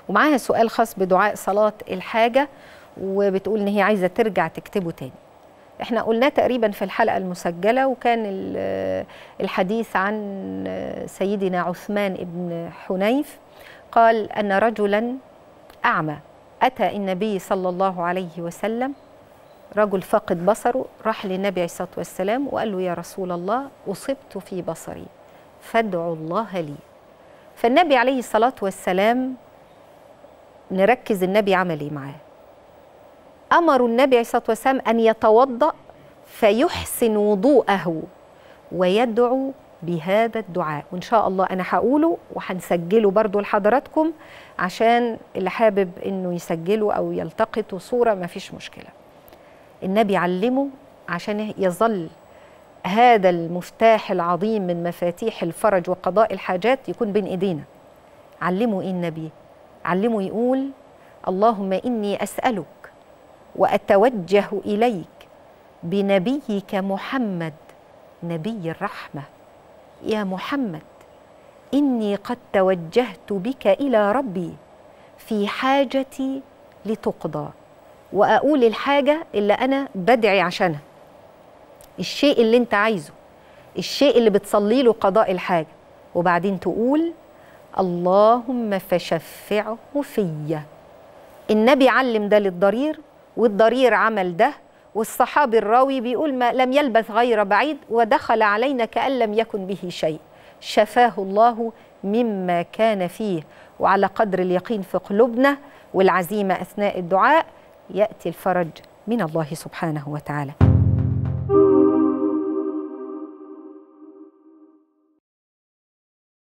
ومعاها سؤال خاص بدعاء صلاة الحاجة وبتقول إن هي عايزة ترجع تكتبه تاني احنا قلناه تقريبا في الحلقة المسجلة وكان الحديث عن سيدنا عثمان بن حنيف قال أن رجلا أعمى أتى النبي صلى الله عليه وسلم رجل فاقد بصره راح للنبي عليه الصلاة والسلام وقال له يا رسول الله أصبت في بصري فادعوا الله لي فالنبي عليه الصلاة والسلام نركز النبي عمل ايه معاه أمر النبي عليه الصلاة والسلام أن يتوضأ فيحسن وضوءه ويدعو بهذا الدعاء وإن شاء الله أنا هقوله وهنسجله برضو لحضراتكم عشان اللي حابب إنه يسجله أو يلتقطوا صورة ما فيش مشكلة النبي علمه عشان يظل هذا المفتاح العظيم من مفاتيح الفرج وقضاء الحاجات يكون بين ايدينا علمه ايه النبي علمه يقول اللهم اني اسالك واتوجه اليك بنبيك محمد نبي الرحمه يا محمد اني قد توجهت بك الى ربي في حاجتي لتقضى واقول الحاجه اللي انا بدعي عشانها الشيء اللي انت عايزه الشيء اللي بتصلي له قضاء الحاجه وبعدين تقول اللهم فشفعه فيا النبي علم ده للضرير والضرير عمل ده والصحابي الراوي بيقول ما لم يلبث غير بعيد ودخل علينا كأن لم يكن به شيء شفاه الله مما كان فيه وعلى قدر اليقين في قلوبنا والعزيمة أثناء الدعاء يأتي الفرج من الله سبحانه وتعالى